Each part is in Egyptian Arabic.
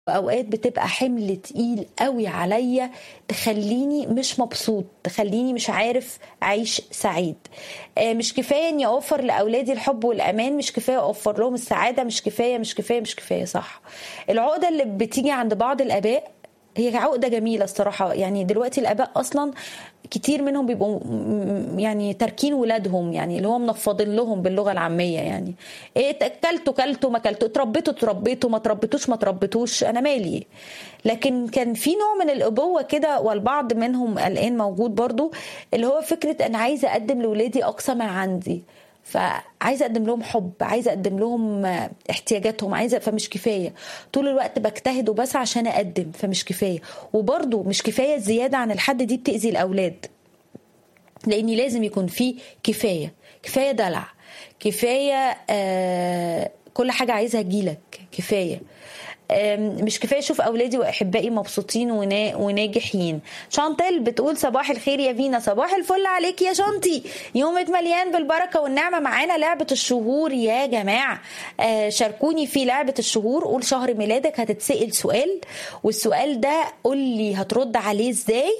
اوقات بتبقى حمل تقيل قوي عليا تخليني مش مبسوط تخليني مش عارف اعيش سعيد آه، مش كفايه اني اوفر لاولادي الحب والامان مش كفايه اوفر لهم السعاده مش كفايه مش كفايه مش كفايه صح العقده اللي بتيجي عند بعض الاباء هي عقده جميله الصراحه يعني دلوقتي الاباء اصلا كتير منهم بيبقوا م- يعني تاركين ولادهم يعني اللي هو منفضين لهم باللغه العاميه يعني ايه كلتوا كلتوا ما كلتوا اتربيتوا اتربيتوا ما تربيتوش ما تربيتوش انا مالي لكن كان في نوع من الابوه كده والبعض منهم الان موجود برضو اللي هو فكره انا عايزه اقدم لاولادي اقصى ما عندي فعايزه اقدم لهم حب عايزه اقدم لهم احتياجاتهم عايزه فمش كفايه طول الوقت بجتهد وبسعى عشان اقدم فمش كفايه وبرضو مش كفايه الزياده عن الحد دي بتاذي الاولاد لاني لازم يكون في كفايه كفايه دلع كفايه آه كل حاجه عايزها تجيلك كفايه آم، مش كفايه اشوف اولادي واحبائي مبسوطين ونا- وناجحين شانتل بتقول صباح الخير يا فينا صباح الفل عليك يا شانتي يومك مليان بالبركه والنعمه معانا لعبه الشهور يا جماعه آه، شاركوني في لعبه الشهور قول شهر ميلادك هتتسال سؤال والسؤال ده قول لي هترد عليه ازاي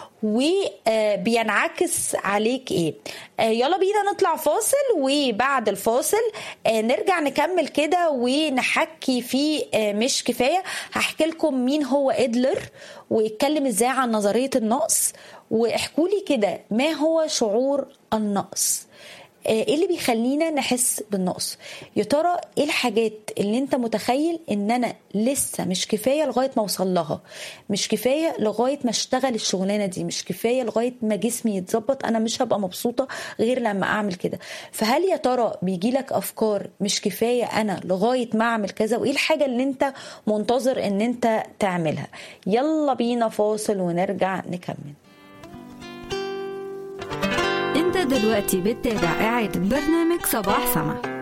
وبينعكس عليك ايه آه، يلا بينا نطلع فاصل وبعد الفاصل آه، نرجع نكمل كده ونحكي في آه، مش كفايه هحكي لكم مين هو ادلر ويتكلم ازاي عن نظريه النقص واحكوا لي كده ما هو شعور النقص آه، ايه اللي بيخلينا نحس بالنقص يا ترى ايه الحاجات اللي انت متخيل ان انا لسه مش كفايه لغايه ما اوصل لها مش كفايه لغايه ما اشتغل الشغلانه دي مش كفايه لغايه ما جسمي يتظبط انا مش هبقى مبسوطه غير لما اعمل كده فهل يا ترى بيجي لك افكار مش كفايه انا لغايه ما اعمل كذا وايه الحاجه اللي انت منتظر ان انت تعملها يلا بينا فاصل ونرجع نكمل انت دلوقتي بتتابع إعادة برنامج صباح سما